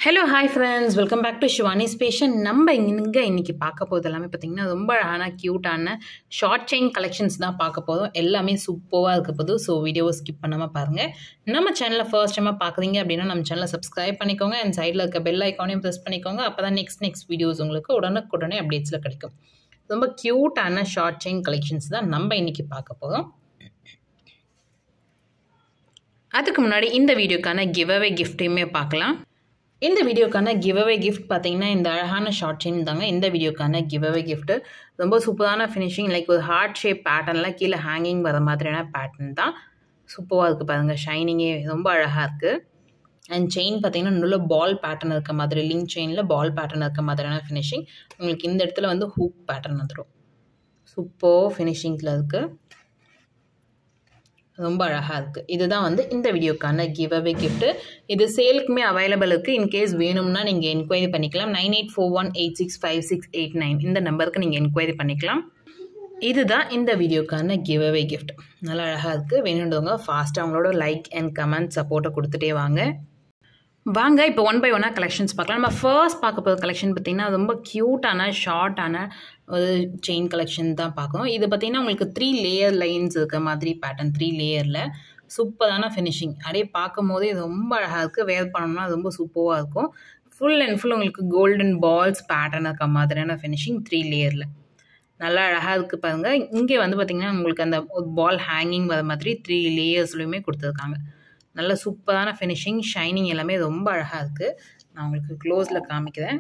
hello hi friends welcome back to Shivani ஸ்பேஷன் நம்ம இங்கே இன்னைக்கு பார்க்க போகிறது எல்லாமே பார்த்தீங்கன்னா ரொம்ப அழகான க்யூட்டான ஷார்ட் செயின் கலெக்ஷன்ஸ் தான் பார்க்க போதும் எல்லாமே சூப்பராக இருக்க போதும் ஸோ வீடியோவை ஸ்கிப் பண்ணாமல் பாருங்கள் நம்ம சேனலில் ஃபர்ஸ்ட் டைமாக பார்க்குறீங்க அப்படின்னா நம்ம சேனலை சப்ஸ்கிரைப் பண்ணிக்கோங்க அண்ட் சைடில் இருக்க பெல் ஐக்கானையும் ப்ரெஸ் பண்ணிக்கோங்க அப்போ தான் நெக்ஸ்ட் நெக்ஸ்ட் வீடியோஸ் உங்களுக்கு உடனுக்குடனே அப்டேட்ஸில் கிடைக்கும் ரொம்ப க்யூட்டான ஷார்ட் செயின் கலெக்ஷன்ஸ் தான் நம்ம இன்னைக்கு பார்க்க போதும் அதுக்கு முன்னாடி இந்த வீடியோக்கான கிவ் அவே கிஃப்ட்டையுமே பார்க்கலாம் இந்த வீடியோக்கான கிவ் அவே கிஃப்ட் பார்த்தீங்கன்னா இந்த அழகான ஷார்ட் செயின் தாங்க இந்த வீடியோக்கான கிவ் அவே கிஃப்ட்டு ரொம்ப சூப்பரான ஃபினிஷிங் லைக் ஒரு ஹார்ட் ஷேப் பேட்டர்னில் கீழே ஹேங்கிங் வர மாதிரியான பேட்டர்ன் தான் சூப்பராக இருக்குது பாருங்கள் ஷைனிங்கே ரொம்ப அழகாக இருக்குது அண்ட் செயின் பார்த்தீங்கன்னா நல்ல பால் பேட்டர்ன் இருக்க மாதிரி லிங்க் செயினில் பால் பேட்டர்ன் இருக்க மாதிரியான ஃபினிஷிங் உங்களுக்கு இந்த இடத்துல வந்து ஹூக் பேட்டர்ன் வந்துடும் சூப்பர் ஃபினிஷிங்கில் இருக்குது ரொம்ப அழகாக இருக்குது இதுதான் வந்து இந்த வீடியோக்கான கிவ் அவே கிஃப்ட்டு இது சேலுக்குமே அவைலபிள் இருக்குது இன்கேஸ் வேணும்னா நீங்கள் என்கொயரி பண்ணிக்கலாம் nine eight four one eight six five six eight nine இந்த நம்பருக்கு நீங்கள் என்கொயரி பண்ணிக்கலாம் இதுதான் இந்த வீடியோக்கான கிவ் அவே கிஃப்ட் நல்லா அழகாக இருக்குது வேணுன்றவங்க ஃபாஸ்ட்டாக அவங்களோட லைக் அண்ட் கமெண்ட் சப்போர்ட்டை கொடுத்துட்டே வாங்க வாங்க இப்போ ஒன் பை ஒன்னாக கலெக்ஷன்ஸ் பார்க்கலாம் நம்ம ஃபர்ஸ்ட் பார்க்க போகிற கலெக்ஷன் பார்த்திங்கன்னா ரொம்ப க்யூட்டான ஷார்ட்டான ஒரு செயின் கலெக்ஷன் தான் பார்க்கணும் இது பார்த்திங்கன்னா உங்களுக்கு த்ரீ லேயர் லைன்ஸ் இருக்க மாதிரி பேட்டர்ன் த்ரீ லேயரில் சூப்பரான ஃபினிஷிங் அப்படியே பார்க்கும் போதே ரொம்ப அழகாக இருக்குது வேர் பண்ணோம்னா ரொம்ப சூப்பராக இருக்கும் ஃபுல் அண்ட் ஃபுல் உங்களுக்கு கோல்டன் பால்ஸ் பேட்டர்ன் இருக்க மாதிரியான ஃபினிஷிங் த்ரீ லேயரில் நல்லா அழகாக இருக்குது பாருங்கள் இங்கே வந்து பார்த்திங்கன்னா உங்களுக்கு அந்த பால் ஹேங்கிங் வர மாதிரி த்ரீ லேயர்ஸ்லையுமே கொடுத்துருக்காங்க நல்ல சூப்பரான ஃபினிஷிங் ஷைனிங் எல்லாமே ரொம்ப அழகாக இருக்குது நான் உங்களுக்கு க்ளோஸில் காமிக்கிறேன்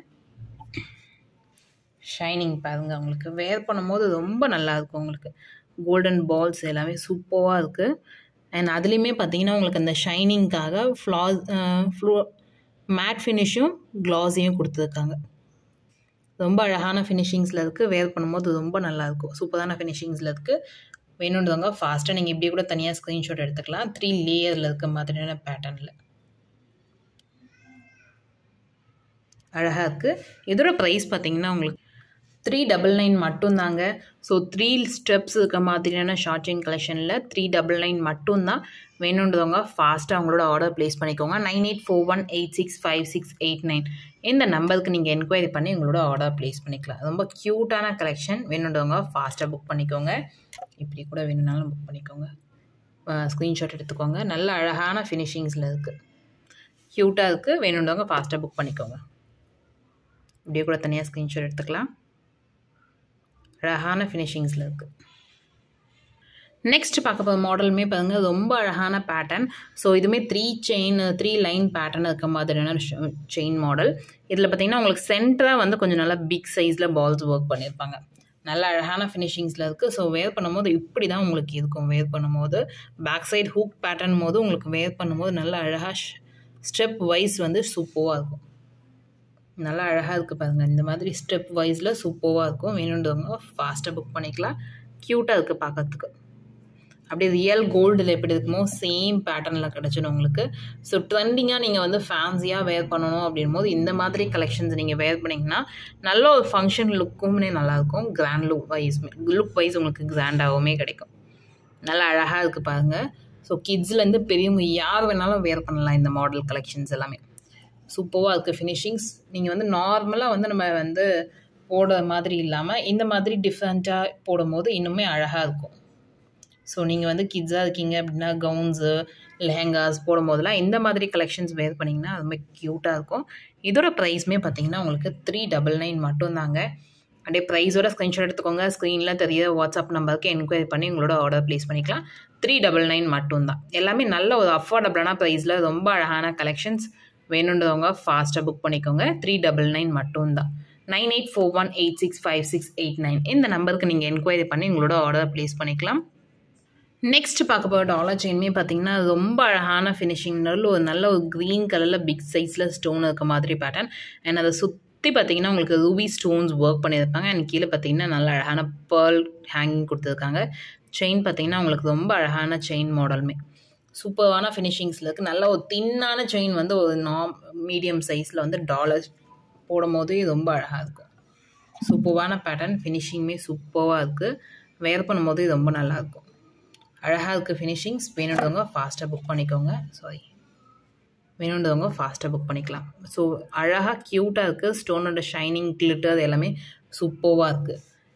ஷைனிங் பாருங்கள் உங்களுக்கு வேர் பண்ணும்போது ரொம்ப நல்லாயிருக்கும் உங்களுக்கு கோல்டன் பால்ஸ் எல்லாமே சூப்பராக இருக்குது அண்ட் அதுலேயுமே பார்த்தீங்கன்னா உங்களுக்கு அந்த ஷைனிங்காக ஃப்ளாஸ் ஃப்ளோ மேட் ஃபினிஷும் க்ளாஸையும் கொடுத்துருக்காங்க ரொம்ப அழகான ஃபினிஷிங்ஸில் இருக்குது வேர் பண்ணும்போது ரொம்ப நல்லாயிருக்கும் சூப்பரான ஃபினிஷிங்ஸில் இருக்குது வேணுன்றவங்க ஃபாஸ்ட்டாக நீங்கள் இப்படியே கூட தனியாக ஸ்க்ரீன்ஷாட் எடுத்துக்கலாம் த்ரீ லேயரில் இருக்க மாதிரியான பேட்டர்னில் அழகாக இருக்குது இதோட ப்ரைஸ் பார்த்தீங்கன்னா உங்களுக்கு த்ரீ டபுள் நைன் மட்டும்தாங்க ஸோ த்ரீ ஸ்டெப்ஸ் இருக்க மாதிரியான ஷார்ட் செயின் கலெக்ஷனில் த்ரீ டபுள் நைன் மட்டும்தான் வேணுன்றவங்க ஃபாஸ்ட்டாக அவங்களோட ஆர்டர் ப்ளேஸ் பண்ணிக்கோங்க nine eight four one eight six five six eight nine இந்த நம்பருக்கு நீங்கள் என்கொயரி பண்ணி உங்களோட ஆர்டர் ப்ளேஸ் பண்ணிக்கலாம் ரொம்ப க்யூட்டான கலெக்ஷன் வேணுன்றவங்க ஃபாஸ்ட்டாக புக் பண்ணிக்கோங்க இப்படி கூட வேணும்னாலும் புக் பண்ணிக்கோங்க ஸ்க்ரீன்ஷாட் எடுத்துக்கோங்க நல்ல அழகான ஃபினிஷிங்ஸில் இருக்குது க்யூட்டாக இருக்குது வேணுன்றவங்க ஃபாஸ்ட்டாக புக் பண்ணிக்கோங்க இப்படியே கூட தனியாக ஸ்க்ரீன்ஷாட் எடுத்துக்கலாம் அழகான ஃபினிஷிங்ஸில் இருக்குது நெக்ஸ்ட் பார்க்க போகிற மாடலுமே பாருங்கள் ரொம்ப அழகான பேட்டர்ன் ஸோ இதுவுமே three chain three line pattern இருக்க மாதிரியான செயின் மாடல் இதில் பார்த்தீங்கன்னா உங்களுக்கு சென்டராக வந்து கொஞ்சம் நல்லா பிக் சைஸில் பால்ஸ் ஒர்க் பண்ணியிருப்பாங்க நல்ல அழகான ஃபினிஷிங்ஸில் இருக்குது ஸோ வேர் பண்ணும்போது இப்படி தான் உங்களுக்கு இருக்கும் வேர் பண்ணும்போது பேக் சைடு ஹூக் பேட்டர்ன் போது உங்களுக்கு வேர் பண்ணும்போது நல்ல அழகாக ஸ்டெப் வைஸ் வந்து சூப்பராக இருக்கும் நல்லா அழகாக இருக்குது பாருங்கள் இந்த மாதிரி ஸ்டெப் வைஸில் சூப்பராக இருக்கும் வேணுன்றவங்க ஃபாஸ்ட்டாக புக் பண்ணிக்கலாம் க்யூட்டாக இருக்குது பார்க்கறதுக்கு அப்படியே ரியல் கோல்டில் எப்படி இருக்குமோ சேம் பேட்டர்னில் கிடச்சிடும் உங்களுக்கு ஸோ ட்ரெண்டிங்காக நீங்கள் வந்து ஃபேன்சியாக வேர் பண்ணணும் அப்படின் போது இந்த மாதிரி கலெக்ஷன்ஸ் நீங்கள் வேர் பண்ணிங்கன்னா நல்ல ஒரு ஃபங்க்ஷன் லுக்கும்னே நல்லாயிருக்கும் grand look wise look wise உங்களுக்கு கிராண்டாகவுமே கிடைக்கும் நல்லா அழகாக இருக்குது பாருங்கள் ஸோ கிட்ஸ்லேருந்து பெரியவங்க யார் வேணாலும் வேர் பண்ணலாம் இந்த மாடல் கலெக்ஷன்ஸ் எல்லாமே சூப்பராக இருக்குது ஃபினிஷிங்ஸ் நீங்கள் வந்து நார்மலாக வந்து நம்ம வந்து போடுற மாதிரி இல்லாமல் இந்த மாதிரி டிஃப்ரெண்ட்டாக போடும்போது இன்னுமே அழகாக இருக்கும் ஸோ நீங்கள் வந்து கிட்ஸாக இருக்கீங்க அப்படின்னா கவுன்ஸு லெஹங்காஸ் போடும்போதெல்லாம் இந்த மாதிரி கலெக்ஷன்ஸ் வேர் பண்ணிங்கன்னா ரொம்ப க்யூட்டாக இருக்கும் இதோட ப்ரைஸுமே பார்த்தீங்கன்னா உங்களுக்கு த்ரீ டபுள் நைன் மட்டும்தாங்க அப்படியே ப்ரைஸோட ஸ்க்ரீன்ஷாட் எடுத்துக்கோங்க ஸ்க்ரீனில் தெரிய வாட்ஸ்அப் நம்பருக்கு என்கொயரி பண்ணி உங்களோட ஆர்டர் ப்ளேஸ் பண்ணிக்கலாம் த்ரீ டபுள் நைன் மட்டும்தான் எல்லாமே நல்ல ஒரு அஃபோர்டபுளான ப்ரைஸில் ரொம்ப அழகான கலெக்ஷன்ஸ் வேணுன்றவங்க ஃபாஸ்ட்டாக புக் பண்ணிக்கோங்க த்ரீ டபுள் நைன் மட்டும்தான் nine eight four one eight six five six eight nine இந்த நம்பருக்கு நீங்கள் என்கொயரி பண்ணி உங்களோட ஆர்டர் ப்ளேஸ் பண்ணிக்கலாம் நெக்ஸ்ட் பார்க்க போகிற டாலர் செயின்மே பார்த்தீங்கன்னா ரொம்ப அழகான ஃபினிஷிங் நல்ல ஒரு நல்ல ஒரு க்ரீன் கலரில் பிக் சைஸில் ஸ்டோன் இருக்க மாதிரி பேட்டர்ன் அண்ட் அதை சுற்றி பார்த்தீங்கன்னா உங்களுக்கு ரூபி ஸ்டோன்ஸ் ஒர்க் பண்ணியிருப்பாங்க அண்ட் கீழே பார்த்தீங்கன்னா நல்ல அழகான பேர்ல் ஹேங்கிங் கொடுத்துருக்காங்க செயின் பார்த்தீங்கன்னா உங்களுக்கு ரொம்ப அழகான செயின் மாடலுமே சூப்பரான ஃபினிஷிங்ஸில் இருக்குது நல்ல ஒரு தின்னான செயின் வந்து ஒரு நாம் மீடியம் சைஸில் வந்து டாலர் போடும் போதே ரொம்ப அழகாக இருக்கும் சூப்பரான பேட்டர்ன் ஃபினிஷிங்குமே சூப்பராக இருக்குது வேர் பண்ணும்போது ரொம்ப நல்லாயிருக்கும் அழகாக இருக்குது ஃபினிஷிங்ஸ் வேணுன்றவங்க ஃபாஸ்ட்டாக புக் பண்ணிக்கோங்க சாரி வேணுன்றவங்க ஃபாஸ்ட்டாக புக் பண்ணிக்கலாம் ஸோ அழகாக க்யூட்டாக இருக்குது ஸ்டோனோட ஷைனிங் கிளிட்டர் எல்லாமே சூப்பராக இருக்குது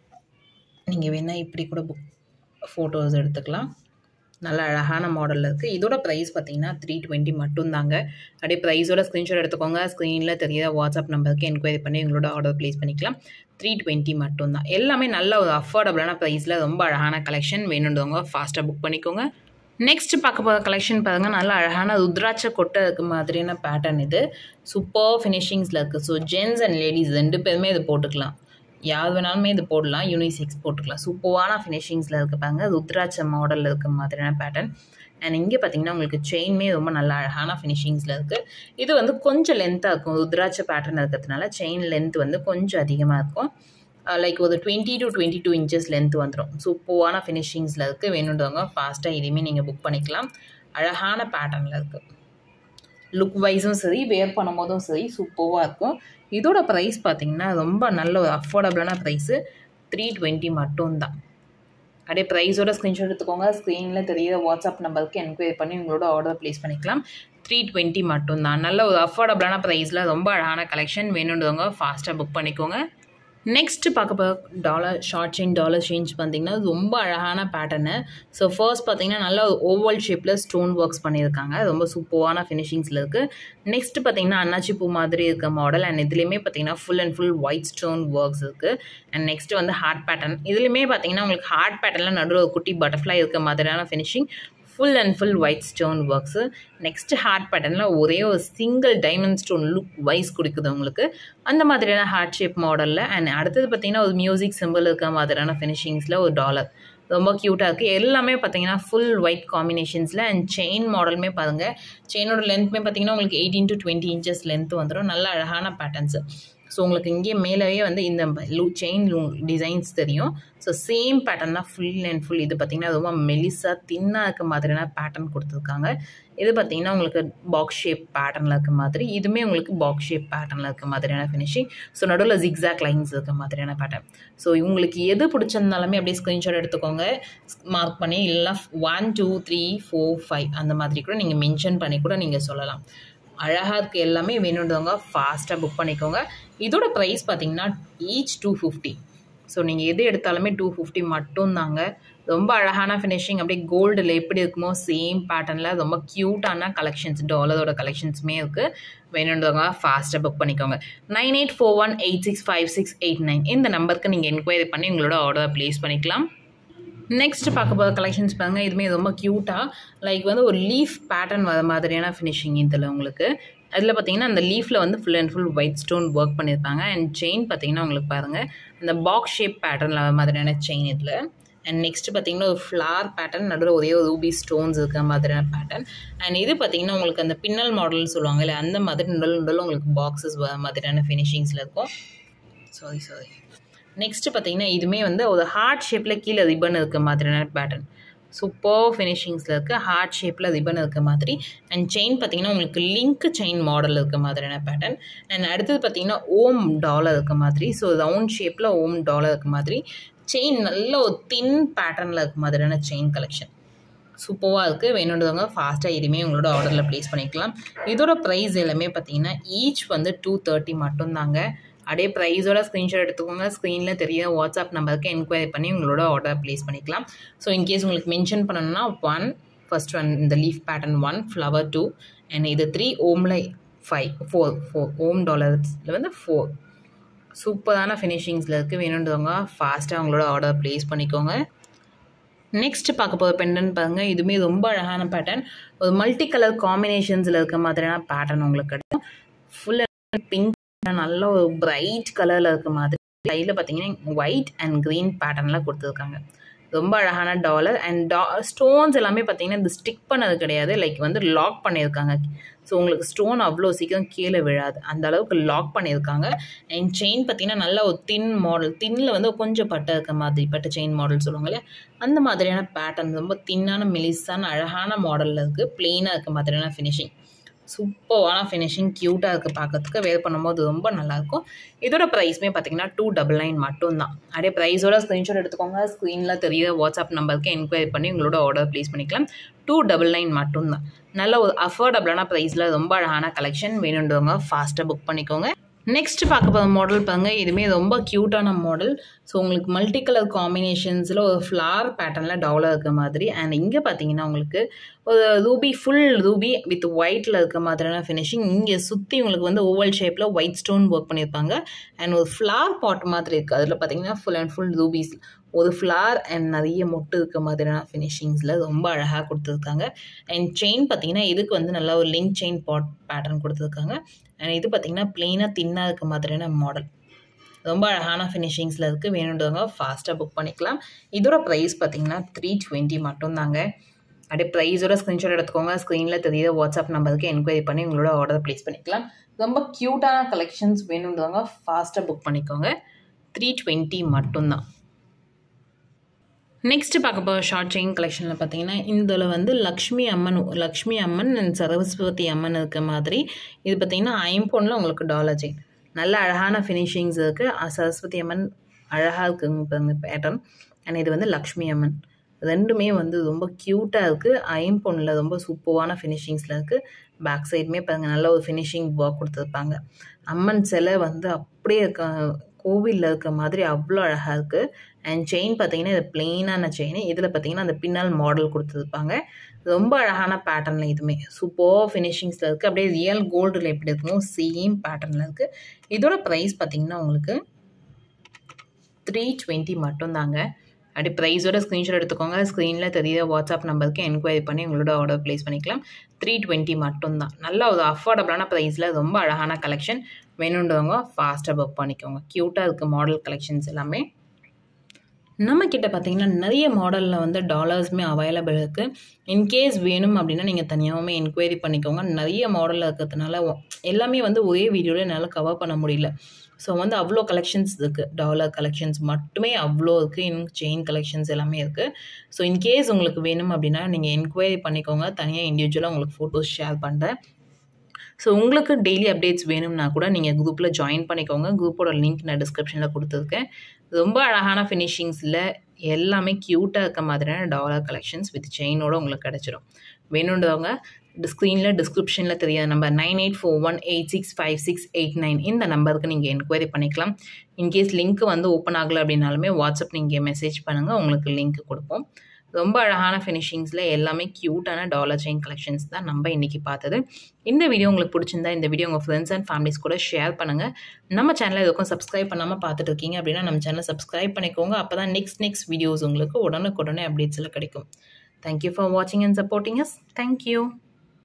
நீங்கள் வேணால் இப்படி கூட புக் ஃபோட்டோஸ் எடுத்துக்கலாம் நல்ல அழகான மாடலில் இருக்குது இதோட ப்ரைஸ் பார்த்தீங்கன்னா த்ரீ டுவெண்ட்டி மட்டும்தாங்க அப்படியே ப்ரைஸோட ஸ்க்ரீன்ஷாட் எடுத்துக்கோங்க ஸ்க்ரீனில் தெரியாத வாட்ஸ்அப் நம்பருக்கு என்கொயரி பண்ணி உங்களோட ஆர்டர் ப்ளேஸ் பண்ணிக்கலாம் த்ரீ டுவெண்ட்டி மட்டும்தான் எல்லாமே நல்ல ஒரு அஃபோர்டபுளான ப்ரைஸில் ரொம்ப அழகான கலெக்ஷன் வேணுன்றவங்க ஃபாஸ்ட்டாக புக் பண்ணிக்கோங்க நெக்ஸ்ட் பார்க்க போகிற கலெக்ஷன் பாருங்கள் நல்ல அழகான ருத்ராட்ச கொட்டை இருக்க மாதிரியான பேட்டர்ன் இது சூப்பர் ஃபினிஷிங்ஸில் இருக்குது ஸோ ஜென்ஸ் அண்ட் லேடிஸ் ரெண்டு பேருமே இது போட்டுக்கலாம் யார் வேணாலுமே இது போடலாம் யூனிசெக்ஸ் போட்டுக்கலாம் சூப்பரான ஃபினிஷிங்ஸில் இருக்க பாருங்க ருத்ராட்ச மாடலில் இருக்க மாதிரியான பேட்டர்ன் அண்ட் இங்கே பார்த்தீங்கன்னா உங்களுக்கு செயின்மே ரொம்ப நல்ல அழகான ஃபினிஷிங்ஸில் இருக்குது இது வந்து கொஞ்சம் லென்த்தாக இருக்கும் ருத்ராட்ச பேட்டர்ன் இருக்கிறதுனால செயின் லென்த் வந்து கொஞ்சம் அதிகமாக இருக்கும் லைக் ஒரு twenty to twenty two inches length வந்துடும் சூப்பரான ஃபினிஷிங்ஸில் இருக்குது வேணுன்றவங்க ஃபாஸ்ட்டாக இதையுமே நீங்கள் புக் பண்ணிக்கலாம் அழகான பேட்டர்னில் இருக்குது லுக் வைஸும் சரி வேர் பண்ணும்போதும் சரி சூப்பராக இருக்கும் இதோட ப்ரைஸ் பார்த்தீங்கன்னா ரொம்ப நல்ல ஒரு அஃபோர்டபுளான ப்ரைஸு த்ரீ டுவெண்ட்டி மட்டும்தான் அப்படியே ப்ரைஸோட ஸ்க்ரீன்ஷாட் எடுத்துக்கோங்க ஸ்க்ரீனில் தெரியுற வாட்ஸ்அப் நம்பருக்கு என்கொயரி பண்ணி உங்களோட ஆர்டர் ப்ளேஸ் பண்ணிக்கலாம் த்ரீ டுவெண்ட்டி மட்டும்தான் நல்ல ஒரு அஃபோர்டபுளான ப்ரைஸில் ரொம்ப அழகான கலெக்ஷன் வேணுன்றவங்க ஃபாஸ்ட்டாக புக் பண்ணிக்கோங்க நெக்ஸ்ட்டு பார்க்க போகிற dollar short chain dollar chains பார்த்தீங்கன்னா ரொம்ப அழகான பேட்டர்னு ஸோ ஃபர்ஸ்ட் பார்த்தீங்கன்னா நல்ல ஓவல் ஷேப்பில் ஸ்டோன் ஒர்க்ஸ் பண்ணியிருக்காங்க ரொம்ப சூப்பரான ஃபினிஷிங்ஸில் இருக்குது நெக்ஸ்ட் பார்த்தீங்கன்னா அன்னாச்சி பூ மாதிரி இருக்க மாடல் அண்ட் இதுலேயுமே பார்த்தீங்கன்னா full and full white stone works இருக்குது அண்ட் நெக்ஸ்ட் வந்து ஹார்ட் பேட்டர்ன் இதுலேயுமே பார்த்தீங்கன்னா உங்களுக்கு ஹார்ட் பேட்டர்னில் நடுவில் ஒரு குட்டி பட்டர்ஃப்ளை இருக்க மாதிரியான finishing full and full white stone works next heart பேட்டர்னில் ஒரே ஒரு single diamond stone look wise கொடுக்குது உங்களுக்கு அந்த மாதிரியான ஹார்ட் ஷேப் மாடலில் அண்ட் அடுத்தது பார்த்தீங்கன்னா ஒரு மியூசிக் சிம்பிள் இருக்க மாதிரியான ஃபினிஷிங்ஸில் ஒரு டாலர் ரொம்ப க்யூட்டாக இருக்குது எல்லாமே பார்த்தீங்கன்னா ஃபுல் ஒயிட் காம்பினேஷன்ஸில் அண்ட் செயின் மாடலுமே பாருங்கள் செயினோட லென்த்துமே பார்த்தீங்கன்னா உங்களுக்கு eighteen to twenty inches length வந்துடும் நல்ல அழகான பேட்டர்ன்ஸு ஸோ உங்களுக்கு இங்கே மேலேயே வந்து இந்த லூ செயின் லூ டிசைன்ஸ் தெரியும் ஸோ சேம் பேட்டர்ன் தான் ஃபுல் அண்ட் ஃபுல் இது பார்த்திங்கன்னா ரொம்ப மெலிசாக தின்னாக இருக்க மாதிரியான பேட்டர்ன் கொடுத்துருக்காங்க இது பார்த்திங்கன்னா உங்களுக்கு பாக்ஸ் ஷேப் பேட்டர்னில் இருக்க மாதிரி இதுவுமே உங்களுக்கு பாக்ஸ் ஷேப் பேட்டர்னில் இருக்க மாதிரியான ஃபினிஷிங் ஸோ நடுவில் ஜிக்ஸாக் லைன்ஸ் இருக்க மாதிரியான பேட்டர்ன் ஸோ உங்களுக்கு எது பிடிச்சிருந்தாலுமே அப்படியே ஸ்க்ரீன்ஷாட் எடுத்துக்கோங்க மார்க் பண்ணி இல்லைனா one two three four five அந்த மாதிரி கூட நீங்கள் மென்ஷன் பண்ணி கூட நீங்கள் சொல்லலாம் அழகாக இருக்க எல்லாமே வேணுன்றவங்க ஃபாஸ்ட்டாக புக் பண்ணிக்கோங்க இதோட ப்ரைஸ் பார்த்தீங்கன்னா ஈச் டூ ஃபிஃப்டி ஸோ நீங்கள் எது எடுத்தாலுமே டூ ஃபிஃப்டி மட்டும்தாங்க ரொம்ப அழகான ஃபினிஷிங் அப்படியே கோல்டில் எப்படி இருக்குமோ சேம் பேட்டர்னில் ரொம்ப க்யூட்டான கலெக்ஷன்ஸ் டாலரோட கலெக்ஷன்ஸுமே இருக்குது வேணுன்றவங்க ஃபாஸ்ட்டாக புக் பண்ணிக்கோங்க nine eight four one eight six five six eight nine இந்த நம்பருக்கு நீங்கள் என்கொயரி பண்ணி உங்களோட ஆர்டர் ப்ளேஸ் பண்ணிக்கலாம் நெக்ஸ்ட் பார்க்க போகிற கலெக்ஷன்ஸ் பாருங்க இதுவுமே ரொம்ப க்யூட்டாக லைக் வந்து ஒரு லீஃப் பேட்டர்ன் வர மாதிரியான ஃபினிஷிங் இதில் உங்களுக்கு அதில் பார்த்தீங்கன்னா அந்த லீஃபில் வந்து full and full white stone work பண்ணியிருப்பாங்க அண்ட் செயின் பார்த்தீங்கன்னா உங்களுக்கு பாருங்கள் அந்த பாக்ஸ் ஷேப் பேட்டர்னில் வர மாதிரியான செயின் இதில் அண்ட் நெக்ஸ்ட் பார்த்தீங்கன்னா ஒரு ஃப்ளார் பேட்டர்ன் நடுவில் ஒரே ஒரு ரூபி ஸ்டோன்ஸ் இருக்கிற மாதிரியான பேட்டர்ன் அண்ட் இது பார்த்தீங்கன்னா உங்களுக்கு அந்த பின்னல் மாடல் சொல்லுவாங்க இல்லை அந்த மாதிரி நடுவில் நடுவில் உங்களுக்கு பாக்ஸஸ் வர மாதிரியான ஃபினிஷிங்ஸில் இருக்கும் சாரி சாரி நெக்ஸ்ட்டு பார்த்தீங்கன்னா இதுவுமே வந்து ஒரு ஹார்ட் ஷேப்பில் கீழே ரிப்பன் இருக்க மாதிரியான பேட்டர்ன் சூப்பர் ஃபினிஷிங்ஸில் இருக்குது ஹார்ட் ஷேப்பில் ரிப்பன் இருக்க மாதிரி அண்ட் செயின் பார்த்தீங்கன்னா உங்களுக்கு லிங்க் செயின் மாடல் இருக்க மாதிரியான பேட்டர்ன் அண்ட் அடுத்தது பார்த்தீங்கன்னா ஓம் டாலர் இருக்க மாதிரி ஸோ ரவுண்ட் ஷேப்பில் ஓம் டாலர் இருக்க மாதிரி செயின் நல்ல ஒரு தின் பேட்டர்னில் இருக்க மாதிரியான செயின் கலெக்ஷன் சூப்பராக இருக்குது வேணுன்றவங்க ஃபாஸ்ட்டாக இதுவுமே உங்களோட ஆர்டரில் ப்ளேஸ் பண்ணிக்கலாம் இதோட ப்ரைஸ் எல்லாமே பார்த்தீங்கன்னா ஈச் வந்து டூ தேர்ட்டி மட்டும்தாங்க அப்படியே ப்ரைஸோட ஸ்க்ரீன்ஷாட் எடுத்துக்கோங்க ஸ்க்ரீனில் தெரிய வாட்ஸ்அப் நம்பருக்கு என்கொயரி பண்ணி உங்களோட ஆர்டர் ப்ளேஸ் பண்ணிக்கலாம் ஸோ இன்கேஸ் உங்களுக்கு மென்ஷன் பண்ணணும்னா ஒன் ஃபர்ஸ்ட் ஒன் இந்த leaf pattern one flower two and இது த்ரீ ஓமில் ஃபைவ் ஃபோர் ஃபோர் ஓம் டாலர்ஸில் வந்து ஃபோர் சூப்பரான ஃபினிஷிங்ஸில் இருக்குது வேணுன்றவங்க ஃபாஸ்ட்டாக உங்களோட ஆர்டர் ப்ளேஸ் பண்ணிக்கோங்க நெக்ஸ்ட் பார்க்க போகிற பெண்டன் பாருங்கள் இதுவுமே ரொம்ப அழகான பேட்டர்ன் ஒரு மல்டி கலர் காம்பினேஷன்ஸில் இருக்க மாதிரியான பேட்டர்ன் உங்களுக்கு கிடைக்கும் ஃபுல் பிங்க் நல்ல ஒரு பிரைட் கலரில் இருக்க மாதிரி கையில் பார்த்தீங்கன்னா ஒயிட் அண்ட் க்ரீன் பேட்டர்னில் கொடுத்துருக்காங்க ரொம்ப அழகான டாலர் அண்ட் டா ஸ்டோன்ஸ் எல்லாமே பார்த்தீங்கன்னா இந்த ஸ்டிக் பண்ணது கிடையாது லைக் வந்து லாக் பண்ணியிருக்காங்க ஸோ உங்களுக்கு ஸ்டோன் அவ்வளோ சீக்கிரம் கீழே விழாது அந்த அளவுக்கு லாக் பண்ணியிருக்காங்க அண்ட் செயின் பார்த்தீங்கன்னா நல்ல ஒரு தின் மாடல் தின்னில் வந்து கொஞ்சம் பட்டை இருக்க மாதிரி பட்டை செயின் மாடல் சொல்லுவாங்கல்ல அந்த மாதிரியான பேட்டர்ன் ரொம்ப தின்னான மெலிசான அழகான மாடலில் இருக்குது பிளெயினாக இருக்க மாதிரியான ஃபினிஷிங் சூப்பரான ஃபினிஷிங் க்யூட்டாக இருக்குது பார்க்கறதுக்கு வேர் பண்ணும்போது ரொம்ப நல்லாயிருக்கும் இதோட ப்ரைஸுமே பார்த்தீங்கன்னா டூ டபுள் நைன் மட்டும்தான் அப்படியே ப்ரைஸோட ஸ்க்ரீன்ஷாட் எடுத்துக்கோங்க ஸ்க்ரீனில் தெரியுற வாட்ஸ்அப் நம்பருக்கு என்கொயரி பண்ணி உங்களோட ஆர்டர் ப்ளேஸ் பண்ணிக்கலாம் டூ டபுள் நைன் மட்டும்தான் நல்ல ஒரு அஃபோர்டபுளான ப்ரைஸில் ரொம்ப அழகான கலெக்ஷன் வேணுன்றவங்க ஃபாஸ்ட்டாக புக் பண்ணிக்கோங்க நெக்ஸ்ட் பார்க்க போகிற மாடல் பாருங்க இதுவுமே ரொம்ப க்யூட்டான மாடல் ஸோ உங்களுக்கு மல்டி கலர் காம்பினேஷன்ஸில் ஒரு ஃப்ளார் பேட்டர்னில் டவுலாக இருக்க மாதிரி அண்ட் இங்கே பார்த்தீங்கன்னா உங்களுக்கு ஒரு ரூபி ஃபுல் ரூபி வித் ஒயிட்டில் இருக்க மாதிரியான ஃபினிஷிங் இங்கே சுற்றி உங்களுக்கு வந்து ஓவல் ஷேப்பில் ஒயிட் ஸ்டோன் ஒர்க் பண்ணியிருப்பாங்க அண்ட் ஒரு ஃப்ளார் பாட் மாதிரி இருக்குது அதில் பார்த்தீங்கன்னா ஃபுல் அண்ட் ஃபுல் ரூபீஸ் ஒரு ஃப்ளார் அண்ட் நிறைய மொட்டு இருக்க மாதிரியான ஃபினிஷிங்ஸில் ரொம்ப அழகாக கொடுத்துருக்காங்க அண்ட் செயின் பார்த்தீங்கன்னா இதுக்கு வந்து நல்லா ஒரு லிங்க் செயின் பாட் பேட்டர்ன் கொடுத்துருக்காங்க அண்ட் இது பார்த்தீங்கன்னா ப்ளெயினாக தின்னாக இருக்க மாதிரியான மாடல் ரொம்ப அழகான ஃபினிஷிங்ஸில் இருக்குது வேணுன்றவங்க ஃபாஸ்ட்டாக புக் பண்ணிக்கலாம் இதோட ப்ரைஸ் பார்த்தீங்கன்னா த்ரீ டுவெண்ட்டி மட்டும்தாங்க அப்படியே ப்ரைஸோட ஸ்க்ரீன்ஷாட் எடுத்துக்கோங்க ஸ்க்ரீனில் தெரியுற வாட்ஸ்அப் நம்பருக்கு என்கொயரி பண்ணி உங்களோட ஆர்டர் ப்ளேஸ் பண்ணிக்கலாம் ரொம்ப க்யூட்டான கலெக்ஷன்ஸ் வேணுன்றவங்க ஃபாஸ்ட்டாக புக் பண்ணிக்கோங்க த்ரீ டுவெண்ட்டி மட்டும்தான் நெக்ஸ்ட்டு பார்க்க போகிற ஷார்ட் செயின் கலெக்ஷனில் பார்த்தீங்கன்னா இதில் வந்து லக்ஷ்மி அம்மன் லக்ஷ்மி அம்மன் அண்ட் சரஸ்வதி அம்மன் இருக்க மாதிரி இது பார்த்தீங்கன்னா ஐம்பொன்னில் உங்களுக்கு டாலர் செயின் நல்ல அழகான ஃபினிஷிங்ஸ் இருக்குது சரஸ்வதி அம்மன் அழகாக இருக்குங்க பாருங்க பேட்டர்ன் அண்ட் இது வந்து லக்ஷ்மி அம்மன் ரெண்டுமே வந்து ரொம்ப க்யூட்டாக இருக்குது ஐம்பொன்னில் ரொம்ப சூப்பரான ஃபினிஷிங்ஸில் இருக்குது பேக் சைடுமே பாருங்கள் நல்ல ஒரு ஃபினிஷிங் ஒர்க் கொடுத்துருப்பாங்க அம்மன் சிலை வந்து அப்படியே இருக்க கோவிலில் இருக்க மாதிரி அவ்வளோ அழகாக இருக்குது அண்ட் செயின் பார்த்தீங்கன்னா இது பிளெயினான செயின் இதில் பார்த்தீங்கன்னா அந்த பின்னால் மாடல் கொடுத்துருப்பாங்க ரொம்ப அழகான பேட்டர்னில் இதுவுமே சூப்பர் ஃபினிஷிங்ஸில் இருக்குது அப்படியே ரியல் கோல்டில் எப்படி இருக்குமோ சேம் பேட்டர்னில் இருக்குது இதோட ப்ரைஸ் பார்த்தீங்கன்னா உங்களுக்கு த்ரீ டுவெண்ட்டி மட்டும்தாங்க அப்படி ப்ரைஸோட ஸ்க்ரீன்ஷாட் எடுத்துக்கோங்க ஸ்க்ரீனில் தெரியுற வாட்ஸ்அப் நம்பருக்கு என்கொயரி பண்ணி உங்களோட ஆர்டர் ப்ளேஸ் பண்ணிக்கலாம் த்ரீ டுவெண்ட்டி மட்டும்தான் நல்ல ஒரு அஃபோர்டபுளான ப்ரைஸில் ரொம்ப அழகான கலெக்ஷன் வேணுன்றவங்க ஃபாஸ்ட்டாக புக் பண்ணிக்கோங்க க்யூட்டாக இருக்குது மாடல் கலெக்ஷன்ஸ் எல்லாமே நம்ம கிட்ட பார்த்தீங்கன்னா நிறைய மாடலில் வந்து டாலர்ஸுமே அவைலபிள் இருக்குது இன்கேஸ் வேணும் அப்படின்னா நீங்கள் தனியாகவுமே என்கொயரி பண்ணிக்கோங்க நிறைய மாடலில் இருக்கிறதுனால எல்லாமே வந்து ஒரே வீடியோவில் என்னால் கவர் பண்ண முடியல ஸோ வந்து அவ்வளோ கலெக்ஷன்ஸ் இருக்குது டாலர் கலெக்ஷன்ஸ் மட்டுமே அவ்வளோ இருக்குது இன்னும் செயின் கலெக்ஷன்ஸ் எல்லாமே இருக்குது ஸோ இன்கேஸ் உங்களுக்கு வேணும் அப்படின்னா நீங்கள் என்கொயரி பண்ணிக்கோங்க தனியாக இண்டிவிஜுவலாக உங்களுக்கு ஃபோட்டோஸ் ஷேர் பண்ணுறேன் ஸோ உங்களுக்கு டெய்லி அப்டேட்ஸ் வேணும்னா கூட நீங்கள் குரூப்பில் ஜாயின் பண்ணிக்கோங்க குரூப்போட லிங்க் நான் டிஸ்கிரிப்ஷனில் கொடுத்துருக்கேன் ரொம்ப அழகான ஃபினிஷிங்ஸில் எல்லாமே க்யூட்டாக இருக்க மாதிரியான டாலர் கலெக்ஷன்ஸ் வித் செயினோட உங்களுக்கு கிடச்சிரும் வேணுன்றவங்க ஸ்க்ரீனில் டிஸ்கிரிப்ஷனில் தெரியாத number nine eight four one eight six five six eight nine இந்த நம்பருக்கு நீங்கள் என்கொயரி பண்ணிக்கலாம் இன்கேஸ் லிங்க் வந்து ஓப்பன் ஆகலை அப்படின்னாலுமே வாட்ஸ்அப் நீங்கள் மெசேஜ் பண்ணுங்கள் உங்களுக்கு லிங்க் கொடுப்போம் ரொம்ப அழகான ஃபினிஷிங்ஸில் எல்லாமே க்யூட்டான டாலர் செயின் கலெக்ஷன்ஸ் தான் நம்ம இன்றைக்கி பார்த்தது இந்த வீடியோ உங்களுக்கு பிடிச்சிருந்தா இந்த வீடியோ உங்கள் ஃப்ரெண்ட்ஸ் அண்ட் ஃபேமிலிஸ் கூட ஷேர் பண்ணுங்கள் நம்ம சேனலை எதுக்கும் சப்ஸ்கிரைப் பண்ணாமல் பார்த்துட்டு இருக்கீங்க அப்படின்னா நம்ம சேனலை சப்ஸ்கிரைப் பண்ணிக்கோங்க அப்போ தான் நெக்ஸ்ட் நெக்ஸ்ட் வீடியோஸ் உங்களுக்கு உடனுக்குடனே அப்டேட்ஸில் கிடைக்கும் தேங்க்யூ ஃபார் வாட்சிங் அண்ட் சப்போர்ட்டிங் அஸ் தேங்க்யூ